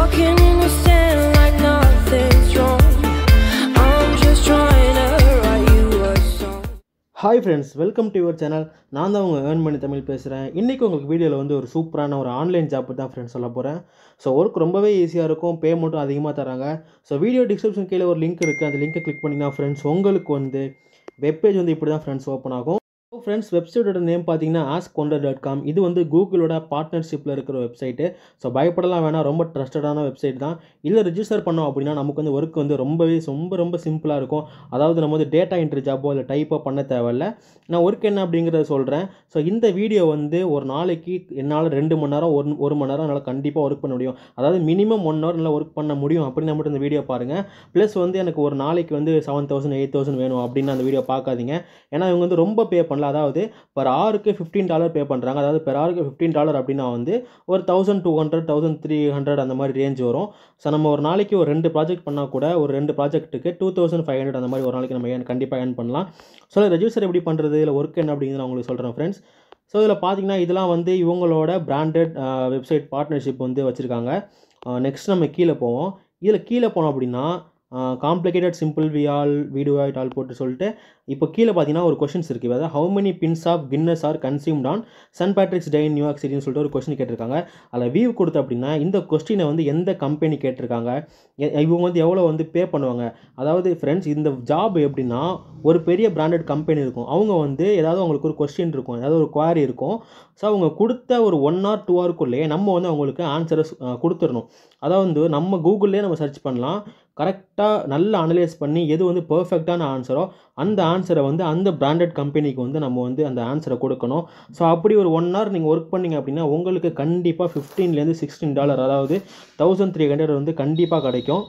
Walking in the sand like nothing's wrong. I'm just trying to write you a song. Hi friends welcome to your channel நான் தான் உங்கள் earn பண்ணி தமிழ் பேசுகிறேன் இன்றைக்கி உங்களுக்கு வீடியோவில் வந்து ஒரு சூப்பரான ஒரு ஆன்லைன் ஜாப் தான் ஃப்ரெண்ட்ஸ் சொல்ல போகிறேன் ஸோ ஒர்க் ரொம்பவே ஈஸியாக இருக்கும் பேமெண்ட்டும் அதிகமாக தராங்க ஸோ வீடியோ டிஸ்கிரிப்ஷன் கீழே ஒரு லிங்க் இருக்குது அந்த லிங்க்கை கிளிக் பண்ணிங்கன்னா ஃப்ரெண்ட்ஸ் உங்களுக்கு வந்து வெப்பேஜ் வந்து இப்படி தான் ஃப்ரெண்ட்ஸ் ஓப்பன் ஆகும் ஃப்ரெண்ட்ஸ் வெப்சைட்டோட நேம் பார்த்தீங்கன்னா ஆஸ்க் கொண்டர் டாட் காம் இது வந்து கூகுளோட பார்ட்னர்ஷிப்பில் இருக்கிற வெப்சைட்டு ஸோ பயப்படலாம் வேணாம் ரொம்ப ட்ரஸ்டடான வெப்சைட் தான் இதில் ரிஜிஸ்டர் பண்ணோம் அப்படின்னா நமக்கு வந்து ஒர்க் வந்து ரொம்பவே ரொம்ப ரொம்ப சிம்பிளாக இருக்கும் அதாவது நம்ம வந்து டேட்டா என்ட்ரி ஜாப்போ இல்லை டைப்போ பண்ண தேவையில்ல நான் ஒர்க் என்ன அப்படிங்கிறத சொல்கிறேன் ஸோ இந்த வீடியோ வந்து ஒரு நாளைக்கு என்னால் ரெண்டு மணி நேரம் ஒரு ஒரு மணி நேரம் என்னால் கண்டிப்பாக ஒர்க் பண்ண முடியும் அதாவது மினிமம் ஒன் ஹவர் நல்லா ஒர்க் பண்ண முடியும் அப்படின்னு மட்டும் இந்த வீடியோ பாருங்கள் ப்ளஸ் வந்து எனக்கு ஒரு நாளைக்கு வந்து செவன் தௌசண்ட் எயிட் தௌசண்ட் வேணும் அப்படின்னு அந்த வீடியோ பார்க்காதீங்க ஏன்னா இவங்க வந்து ரொம்ப பே பண்ணல அதாவது பர் ஹவருக்கு ஃபிஃப்டீன் டாலர் பே பண்ணுறாங்க அதாவது பெர் ஹவருக்கு ஃபிஃப்டீன் டாலர் அப்படின்னா வந்து ஒரு thousand two hundred thousand three hundred அந்த மாதிரி ரேஞ்ச் வரும் ஸோ நம்ம ஒரு நாளைக்கு ஒரு ரெண்டு ப்ராஜெக்ட் பண்ணால் கூட ஒரு ரெண்டு ப்ராஜெக்ட்டுக்கு டூ தௌசண்ட் ஃபைவ் ஹண்ட்ரட் அந்த மாதிரி ஒரு நாளைக்கு நம்ம ஏன் கண்டிப்பாக ஏர்ன் பண்ணலாம் ஸோ ரெஜிஸ்டர் எப்படி பண்ணுறது இல்லை ஒர்க் என்ன அப்படிங்கிறது நான் உங்களுக்கு சொல்கிறேன் ஃப்ரெண்ட்ஸ் ஸோ இதில் பார்த்தீங்கன்னா இதெல்லாம் வந்து இவங்களோட பிராண்டட் வெப்சைட் பார்ட்னர்ஷிப் வந்து வச்சுருக்காங்க நெக்ஸ்ட் நம்ம கீழே போவோம் இதில் கீழே போனோம் அப்படின்னா complicated simple we all video ad all போட்டு சொல்லிட்டு இப்போ கீழே பார்த்தீங்கன்னா ஒரு கொஷின்ஸ் இருக்குது அதாவது how many pints of Guinness are consumed on saint Patrick's day in New York சிட்டின்னு சொல்லிட்டு ஒரு கொஸ்டின் கேட்டிருக்காங்க அதில் வியூ கொடுத்து அப்படின்னா இந்த கொஸ்டினை வந்து எந்த கம்பெனி கேட்டிருக்காங்க எ- இவங்க வந்து எவ்வளோ வந்து பே பண்ணுவாங்க அதாவது ஃப்ரெண்ட்ஸ் இந்த ஜாப் எப்படின்னா ஒரு பெரிய பிராண்டட் கம்பெனி இருக்கும் அவங்க வந்து ஏதாவது அவங்களுக்கு ஒரு கொஸ்டின் இருக்கும் ஏதாவது ஒரு குவாரி இருக்கும் ஸோ அவங்க கொடுத்த ஒரு ஒன் ஆர் டூ ஹவருக்குள்ளேயே நம்ம வந்து அவங்களுக்கு ஆன்சரை கொடுத்துடணும் அதாவது வந்து நம்ம கூகுள்லேயே நம்ம சர்ச் பண்ணலாம் கரெக்டாக நல்லா அனலைஸ் பண்ணி எது வந்து பர்ஃபெக்டான ஆன்சரோ அந்த ஆன்சரை வந்து அந்த பிராண்டட் கம்பெனிக்கு வந்து நம்ம வந்து அந்த ஆன்சரை கொடுக்கணும் ஸோ அப்படி ஒரு ஒன் ஹவர் நீங்கள் ஒர்க் பண்ணீங்க அப்படின்னா உங்களுக்கு கண்டிப்பாக ஃபிஃப்டீன்லேருந்து சிக்ஸ்டீன் டாலர் அதாவது தௌசண்ட் த்ரீ ஹண்ட்ரட் வந்து கண்டிப்பாக கிடைக்கும்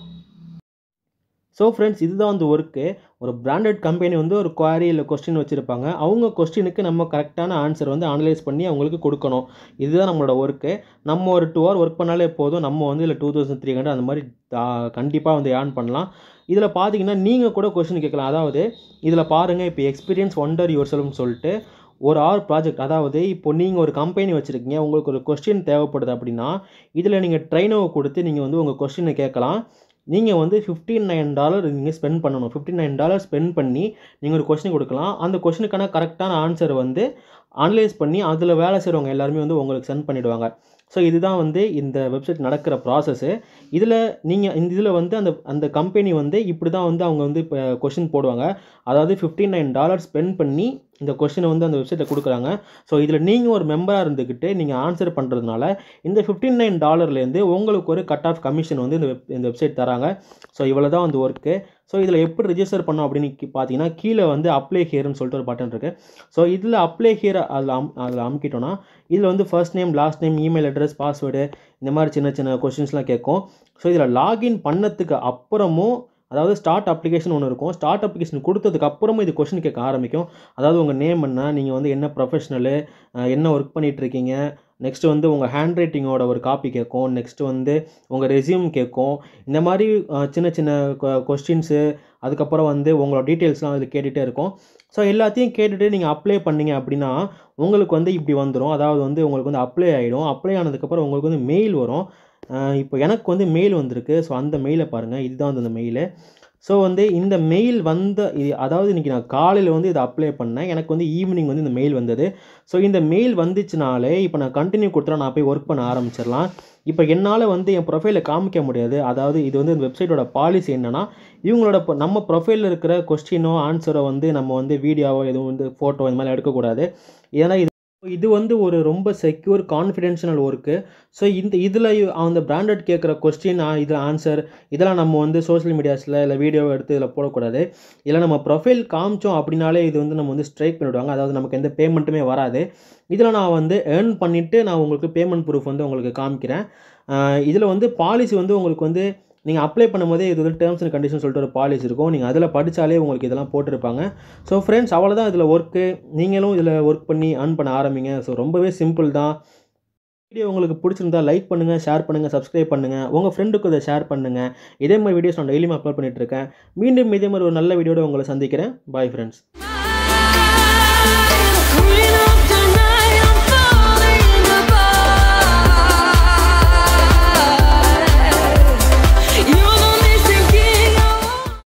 ஸோ ஃப்ரெண்ட்ஸ் இதுதான் வந்து ஒர்க்கு ஒரு பிராண்டட் கம்பெனி வந்து ஒரு குவாரி இல்லை கொஸ்டின் வச்சுருப்பாங்க அவங்க கொஸ்டினுக்கு நம்ம கரெக்டான ஆன்சர் வந்து அனலைஸ் பண்ணி அவங்களுக்கு கொடுக்கணும் இதுதான் நம்மளோட ஒர்க்கு நம்ம ஒரு டூ ஹவர் ஒர்க் பண்ணாலே போதும் நம்ம வந்து இல்லை டூ தௌசண்ட் த்ரீ ஹண்ட்ரட் அந்த மாதிரி கண்டிப்பாக வந்து ஏர்ன் பண்ணலாம் இதில் பார்த்தீங்கன்னா நீங்கள் கூட கொஸ்டின் கேட்கலாம் அதாவது இதில் பாருங்கள் இப்போ எக்ஸ்பீரியன்ஸ் ஒண்டர் யுவர் செல்ஃப்னு சொல்லிட்டு ஒரு ஆர் ப்ராஜெக்ட் அதாவது இப்போ நீங்கள் ஒரு கம்பெனி வச்சுருக்கீங்க உங்களுக்கு ஒரு கொஸ்டின் தேவைப்படுது அப்படின்னா இதில் நீங்கள் ட்ரைனோவை கொடுத்து நீங்கள் வந்து உங்கள் கொஸ்டினை கேட்கலாம் நீங்கள் வந்து ஃபிஃப்டீன் நைன் டாலர் நீங்கள் ஸ்பெண்ட் பண்ணணும் ஃபிஃப்டின் நைன் டாலர் ஸ்பெண்ட் பண்ணி நீங்கள் ஒரு கொஸ்டின் கொடுக்கலாம் அந்த கொஸ்டினுக்கான கரெக்டான ஆன்சர் வந்து அனலைஸ் பண்ணி அதில் வேலை செய்கிறவங்க எல்லாருமே வந்து உங்களுக்கு சென்ட் பண்ணிவிடுவாங்க ஸோ இதுதான் வந்து இந்த வெப்சைட் நடக்கிற ப்ராசஸ்ஸு இதில் நீங்கள் இந்த இதில் வந்து அந்த அந்த கம்பெனி வந்து இப்படி தான் வந்து அவங்க வந்து இப்போ கொஷின் போடுவாங்க அதாவது ஃபிஃப்டி நைன் டாலர் ஸ்பெண்ட் பண்ணி இந்த கொஷினை வந்து அந்த வெப்சைட்டில் கொடுக்குறாங்க ஸோ இதில் நீங்கள் ஒரு மெம்பராக இருந்துக்கிட்டு நீங்கள் ஆன்சர் பண்ணுறதுனால இந்த ஃபிஃப்டின் நைன் டாலர்லேருந்து உங்களுக்கு ஒரு கட் ஆஃப் கமிஷன் வந்து இந்த வெப் இந்த வெப்சைட் தராங்க ஸோ இவ்வளோ தான் வந்து ஒர்க்கு ஸோ இதில் எப்படி ரிஜிஸ்டர் பண்ணோம் அப்படின்னு கி- பார்த்தீங்கன்னா கீழே வந்து அப்ளை ஹியர்னு சொல்லிட்டு ஒரு பட்டன் இருக்குது ஸோ இதில் அப்ளை ஹியர் அதில் அம் அதில் அமுக்கிட்டோன்னா இதில் வந்து first name last name email address password இந்த மாதிரி சின்ன சின்ன கொஷின்ஸ்லாம் கேட்கும் ஸோ இதில் லாகின் பண்ணதுக்கு அப்புறமும் அதாவது ஸ்டார்ட் அப்ளிகேஷன் ஒன்று இருக்கும் ஸ்டார்ட் அப்ளிகேஷன் கொடுத்ததுக்கு அப்புறமும் இது கொஷின் கேட்க ஆரம்பிக்கும் அதாவது உங்கள் நேம் என்ன நீங்கள் வந்து என்ன ப்ரொஃபஷனலு என்ன ஒர்க் பண்ணிகிட்ருக்கீங்க நெக்ஸ்ட் வந்து உங்கள் ஹேண்ட் ரைட்டிங்கோட ஒரு காப்பி கேட்கும் நெக்ஸ்ட் வந்து உங்கள் ரெஸ்யூம் கேட்கும் இந்த மாதிரி அஹ், சின்ன சின்ன கொஸ்டின்ஸு அதுக்கப்புறம் வந்து உங்களோட டீட்டெயில்ஸ்லாம் அதில் கேட்டுகிட்டே இருக்கும் ஸோ எல்லாத்தையும் கேட்டுட்டு நீங்கள் அப்ளை பண்ணீங்க அப்படின்னா உங்களுக்கு வந்து இப்படி வந்துடும் அதாவது வந்து உங்களுக்கு வந்து அப்ளை ஆகிடும் அப்ளை ஆனதுக்கப்புறம் உங்களுக்கு வந்து மெயில் வரும் அஹ், இப்போ எனக்கு வந்து மெயில் வந்திருக்கு ஸோ அந்த மெயிலை பாருங்கள் இதுதான் வந்து அந்த மெயிலு ஸோ வந்து இந்த மெயில் வந்த இது அதாவது இன்றைக்கி நான் காலையில் வந்து இதை அப்ளை பண்ணேன் எனக்கு வந்து ஈவினிங் வந்து இந்த மெயில் வந்தது ஸோ இந்த மெயில் வந்துச்சுனாலே இப்போ நான் கண்டினியூ கொடுத்துட்டா நான் போய் ஒர்க் பண்ண ஆரம்பிச்சிடலாம் இப்போ என்னால் வந்து என் ப்ரொஃபைலை காமிக்க முடியாது அதாவது இது வந்து இந்த வெப்சைட்டோட பாலிசி என்னென்னா இவங்களோட இப்போ நம்ம ப்ரொஃபைலில் இருக்கிற கொஸ்டினோ ஆன்சரோ வந்து நம்ம வந்து வீடியோவோ எதுவும் வந்து ஃபோட்டோ இந்த மாதிரி எடுக்கக்கூடாது ஏன்னா இது இது வந்து ஒரு ரொம்ப செக்யூர் கான்ஃபிடென்ஷியல் ஒர்க்கு ஸோ இந்த இதில் அந்த பிராண்டட் கேட்குற கொஸ்டின் இதில் ஆன்சர் இதெல்லாம் நம்ம வந்து சோஷியல் மீடியாஸில் இல்லை வீடியோ எடுத்து இதில் போடக்கூடாது இல்லை நம்ம ப்ரொஃபைல் காமிச்சோம் அப்படின்னாலே இது வந்து நம்ம வந்து ஸ்ட்ரைக் பண்ணிவிடுவாங்க அதாவது நமக்கு எந்த பேமெண்ட்டுமே வராது இதில் நான் வந்து ஏர்ன் பண்ணிவிட்டு நான் உங்களுக்கு பேமெண்ட் ப்ரூஃப் வந்து உங்களுக்கு காமிக்கிறேன் இதில் வந்து பாலிசி வந்து உங்களுக்கு வந்து நீங்கள் அப்ளை பண்ணும்போதே இது வந்து டேர்ம்ஸ் அண்ட் கண்டிஷன் சொல்லிட்டு ஒரு பாலிசி இருக்கும் நீங்கள் அதில் படித்தாலே உங்களுக்கு இதெல்லாம் போட்டிருப்பாங்க ஸோ ஃப்ரெண்ட்ஸ் அவ்வளோதான் இதில் ஒர்க்கு நீங்களும் இதில் ஒர்க் பண்ணி earn பண்ண ஆரம்பிங்க ஸோ ரொம்பவே சிம்பிள் தான் வீடியோ உங்களுக்கு பிடிச்சிருந்தா லைக் பண்ணுங்கள் ஷேர் பண்ணுங்கள் சப்ஸ்கிரைப் பண்ணுங்கள் உங்கள் ஃப்ரெண்டுக்கு இதை ஷேர் பண்ணுங்கள் இதே மாதிரி வீடியோஸ் நான் டெய்லியும் அப்லோட் பண்ணிட்டு இருக்கேன் மீண்டும் இதே மாதிரி ஒரு நல்ல வீடியோட உங்களை சந்திக்கிறேன் பாய் ஃப்ரெண்ட்ஸ்